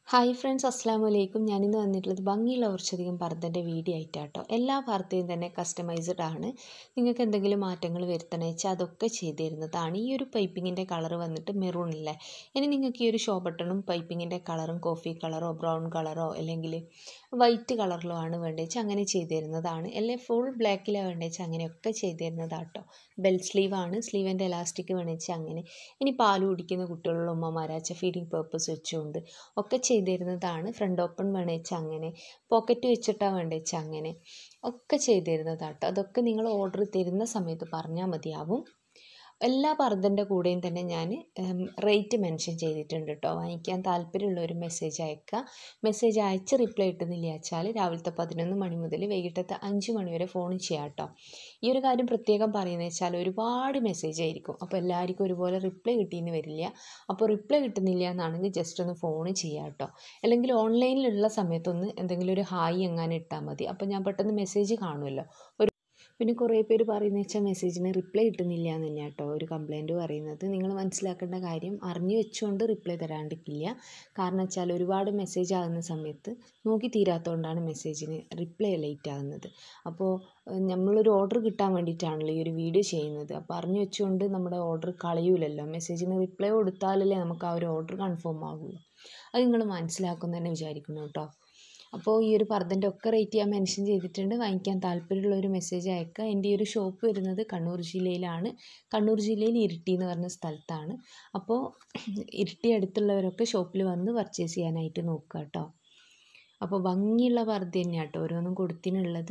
hi friends അസ്സാം വലൈക്കും ഞാനിന്ന് വന്നിട്ടുള്ളത് ഭംഗിയുള്ള കുറച്ചധികം പർദ്ദൻ്റെ വീഡിയോ ആയിട്ടാട്ടോ എല്ലാ പർദ്ദയും തന്നെ കസ്റ്റമൈസ്ഡ് ആണ് നിങ്ങൾക്ക് എന്തെങ്കിലും മാറ്റങ്ങൾ വരുത്തണമെന്ന് വെച്ചാൽ അതൊക്കെ ചെയ്തു തരുന്നതാണ് ഈ ഒരു പൈപ്പിങ്ങിൻ്റെ കളർ വന്നിട്ട് മെറൂൺ അല്ലേ ഇനി നിങ്ങൾക്ക് ഈ ഒരു ഷോ ബട്ടണും പൈപ്പിങ്ങിൻ്റെ കളറും കോഫി കളറോ ബ്രൗൺ കളറോ അല്ലെങ്കിൽ വൈറ്റ് കളറിലോ ആണ് വേണ്ടത് വെച്ചാൽ അങ്ങനെ ചെയ്തു തരുന്നതാണ് അല്ലെങ്കിൽ ഫുൾ ബ്ലാക്കിലാണ് വേണ്ടത് വെച്ചാൽ അങ്ങനെയൊക്കെ ചെയ്തു തരുന്നതാട്ടോ ബെൽ സ്ലീവാണ് സ്ലീവിൻ്റെ എലാസ്റ്റിക് വേണമെന്ന് അങ്ങനെ ഇനി പാൽ കുടിക്കുന്ന കുട്ടികളുള്ള ഉമ്മമാരാച്ച ഫീഡിങ് പേർപ്പസ് വെച്ചുകൊണ്ട് ഒക്കെ ചെയ്തു തരുന്നതാണ് ഫ്രണ്ട് ഓപ്പൺ വേണമെന്ന് വെച്ചാൽ അങ്ങനെ പോക്കറ്റ് വെച്ചിട്ടാണ് വേണ്ടത് വെച്ചാൽ അങ്ങനെ ഒക്കെ ചെയ്തു തരുന്നതാട്ടോ അതൊക്കെ നിങ്ങൾ ഓർഡർ തരുന്ന സമയത്ത് പറഞ്ഞാൽ മതിയാവും എല്ലാ പർദ്ദൻ്റെ കൂടെയും തന്നെ ഞാൻ റേറ്റ് മെൻഷൻ ചെയ്തിട്ടുണ്ട് കേട്ടോ വാങ്ങിക്കാൻ താല്പര്യമുള്ള ഒരു മെസ്സേജ് അയക്കുക മെസ്സേജ് അയച്ച് റിപ്ലൈ കിട്ടുന്നില്ല വെച്ചാൽ രാവിലത്തെ പതിനൊന്ന് മണി മുതൽ വൈകിട്ടത്തെ അഞ്ച് മണി വരെ ഫോൺ ചെയ്യാം കേട്ടോ ഈ ഒരു കാര്യം പ്രത്യേകം പറയുന്നത് വെച്ചാൽ ഒരുപാട് മെസ്സേജ് ആയിരിക്കും അപ്പോൾ എല്ലാവർക്കും ഒരുപോലെ റിപ്ലൈ കിട്ടിയെന്ന് വരില്ല അപ്പോൾ റിപ്ലൈ കിട്ടുന്നില്ല എന്നാണെങ്കിൽ ജസ്റ്റ് ഒന്ന് ഫോൺ ചെയ്യാം കേട്ടോ അല്ലെങ്കിൽ ഓൺലൈനിലുള്ള സമയത്തൊന്ന് എന്തെങ്കിലും ഒരു ഹായ് എങ്ങാനും ഇട്ടാൽ മതി അപ്പോൾ ഞാൻ പെട്ടെന്ന് മെസ്സേജ് കാണുമല്ലോ ഒരു പിന്നെ കുറേ പേര് പറയുന്നത് വെച്ചാൽ മെസ്സേജിന് റിപ്ലൈ കിട്ടുന്നില്ല എന്ന് തന്നെയാണ് കേട്ടോ ഒരു കംപ്ലയിൻറ്റ് പറയുന്നത് നിങ്ങൾ മനസ്സിലാക്കേണ്ട കാര്യം അറിഞ്ഞു വെച്ചുകൊണ്ട് റിപ്ലൈ തരാണ്ടിരിക്കില്ല കാരണം വെച്ചാൽ ഒരുപാട് മെസ്സേജ് ആകുന്ന സമയത്ത് നോക്കി തീരാത്തതുകൊണ്ടാണ് മെസ്സേജിന് റിപ്ലൈ ലേറ്റ് ആകുന്നത് അപ്പോൾ നമ്മളൊരു ഓർഡർ കിട്ടാൻ വേണ്ടിയിട്ടാണല്ലോ ഈ ഒരു വീഡിയോ ചെയ്യുന്നത് അപ്പോൾ അറിഞ്ഞു വെച്ചുകൊണ്ട് നമ്മുടെ ഓർഡർ കളയൂലല്ലോ മെസ്സേജിന് റിപ്ലൈ കൊടുത്താലല്ലേ നമുക്ക് ആ ഒരു ഓർഡർ കൺഫേം ആകുള്ളൂ അത് നിങ്ങൾ മനസ്സിലാക്കും തന്നെ വിചാരിക്കുന്നു കേട്ടോ അപ്പോൾ ഈ ഒരു പർദ്ദൻ്റെ ഒക്കെ റേറ്റ് ഞാൻ മെൻഷൻ ചെയ്തിട്ടുണ്ട് വാങ്ങിക്കാൻ താല്പര്യമുള്ള ഒരു മെസ്സേജ് അയക്കുക എൻ്റെ ഈ ഒരു ഷോപ്പ് വരുന്നത് കണ്ണൂർ ജില്ലയിലാണ് കണ്ണൂർ ജില്ലയിൽ ഇരിട്ടി എന്ന് പറഞ്ഞ സ്ഥലത്താണ് അപ്പോൾ ഇരിട്ടി അടുത്തുള്ളവരൊക്കെ ഷോപ്പിൽ വന്ന് പർച്ചേസ് ചെയ്യാനായിട്ട് നോക്കുക കേട്ടോ അപ്പോൾ ഭംഗിയുള്ള പർദ്ദ തന്നെയാണ് കേട്ടോ ഓരോന്നും കൊടുത്തിനുള്ളത്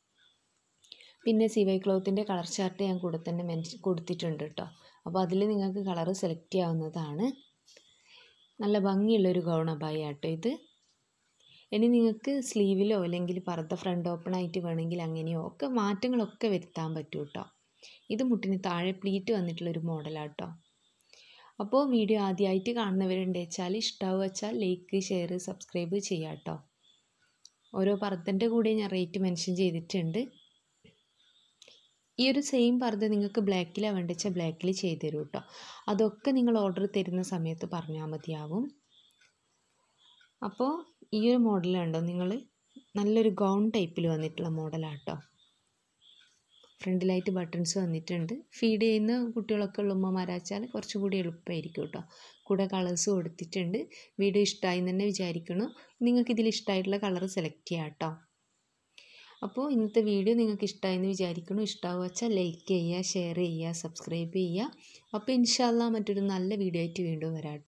പിന്നെ സിവൈ ക്ലോത്തിൻ്റെ കളർ ചാർട്ട് ഞാൻ കൂടെ തന്നെ മെൻഷൻ കൊടുത്തിട്ടുണ്ട് കേട്ടോ അപ്പോൾ അതിൽ നിങ്ങൾക്ക് കളർ സെലക്ട് ചെയ്യാവുന്നതാണ് നല്ല ഭംഗിയുള്ളൊരു ഗൗൺ അബായ കേട്ടോ ഇത് ഇനി നിങ്ങൾക്ക് സ്ലീവിലോ അല്ലെങ്കിൽ പർദ്ദ ഫ്രണ്ട് ഓപ്പൺ ആയിട്ട് വേണമെങ്കിൽ അങ്ങനെയോ ഒക്കെ മാറ്റങ്ങളൊക്കെ വരുത്താൻ പറ്റും കേട്ടോ ഇത് മുട്ടിന് താഴെ പ്ലീറ്റ് വന്നിട്ടുള്ളൊരു മോഡലാണ് കേട്ടോ അപ്പോൾ വീഡിയോ ആദ്യമായിട്ട് കാണുന്നവരുണ്ട് വെച്ചാൽ ഇഷ്ടമാവുക വെച്ചാൽ ലൈക്ക് ഷെയർ സബ്സ്ക്രൈബ് ചെയ്യാം കേട്ടോ ഓരോ പർദ്ദൻ്റെ കൂടെ ഞാൻ റേറ്റ് മെൻഷൻ ചെയ്തിട്ടുണ്ട് ഈ ഒരു സെയിം പർദ്ദ നിങ്ങൾക്ക് ബ്ലാക്കിലാണ് വേണ്ടത് വെച്ചാൽ ബ്ലാക്കിൽ ചെയ്തു തരും കേട്ടോ അതൊക്കെ നിങ്ങൾ ഓർഡർ തരുന്ന സമയത്ത് പറഞ്ഞാൽ മതിയാവും അപ്പോൾ ഈ ഒരു മോഡൽ കണ്ടോ നിങ്ങൾ നല്ലൊരു ഗൗൺ ടൈപ്പിൽ വന്നിട്ടുള്ള മോഡലാട്ടോ ഫ്രണ്ടിലായിട്ട് ബട്ടൺസ് വന്നിട്ടുണ്ട് ഫീഡ് ചെയ്യുന്ന കുട്ടികളൊക്കെ ഉള്ള ഉമ്മമാരാച്ചാൽ കുറച്ചും കൂടി എളുപ്പമായിരിക്കും കേട്ടോ കൂടെ കളേഴ്സ് കൊടുത്തിട്ടുണ്ട് വീഡിയോ ഇഷ്ടമായി എന്ന് തന്നെ വിചാരിക്കുന്നു നിങ്ങൾക്ക് ഇതിൽ ഇഷ്ടമായിട്ടുള്ള കളർ സെലക്ട് ചെയ്യാം കേട്ടോ അപ്പോൾ ഇന്നത്തെ വീഡിയോ നിങ്ങൾക്ക് ഇഷ്ടമായെന്ന് വിചാരിക്കുന്നു ഇഷ്ടമാവുക വെച്ചാൽ ലൈക്ക് ചെയ്യുക ഷെയർ ചെയ്യുക സബ്സ്ക്രൈബ് ചെയ്യുക അപ്പോൾ ഇൻഷാല്ല മറ്റൊരു നല്ല വീഡിയോ ആയിട്ട് വീണ്ടും വരാം